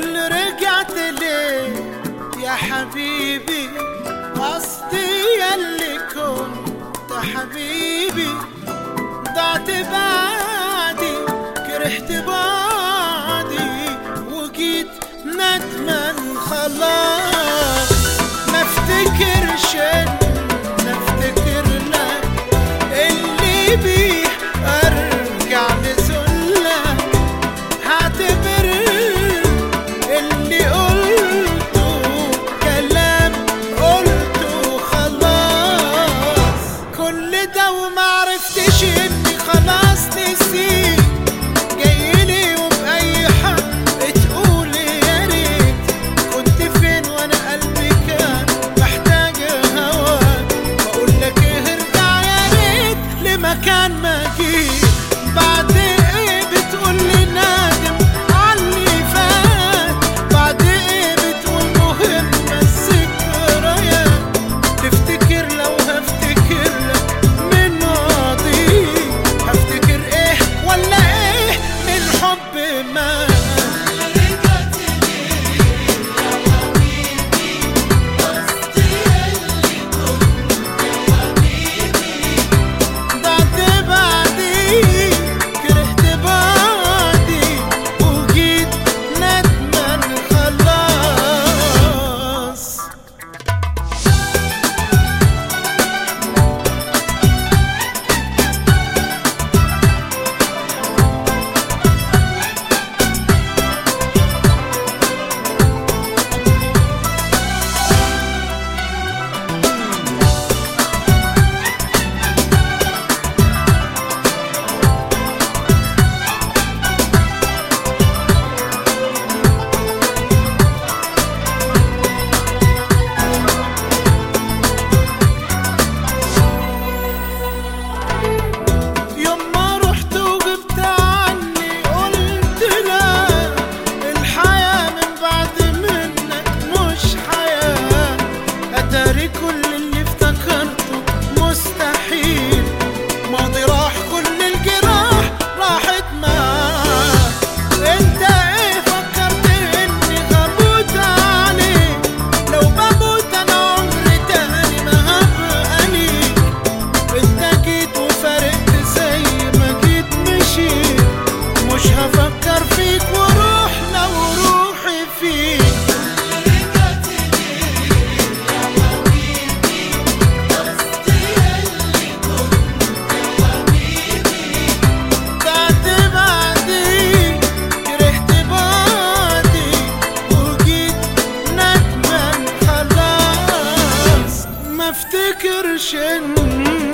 قول رجعت ليه يا حبيبي قصدي يلي كنت حبيبي ضعت بعدي كرهت بعدي وجيت ندمان خلاص ما افتكرش ان افتكر لك اللي بيه ارجع لذلك هعتبر اللي قلته كلام قلته خلاص كل ده وما عرفتش اني خلاص نسيت جايلي وبأي حق تقولي يا ريت كنت فين وانا قلبي كان محتاج هواك بقول لك ايه ارجع يا ريت لمكان ما جيت بعد ايه بتقولي نادم علي فات بعد ايه بتقول مهمة الذكريات تفتكر لو هفتكر لك من ماضي هفتكر ايه ولا ايه من حب ما ضعت بعدي كرهت بعدي وجيت ندمان خلاص يوم ما رحت وغبت عني قلت لا الحياة من بعد منك مش حياة أتاري كل اللي افتكرته مستحيل ماضي راح كل الجراح راحت معاه انت ايه فكرت اني هموت عليك لو بموت انا عمري تاني ما هبقى ليك انت جيت وفارقت زي ما جيت مشيت مش هفكر فيك وروح لو روحي فيك ضعت بعدي كرهت بعدي وجيت ندمان خلاص ما افتكرش ان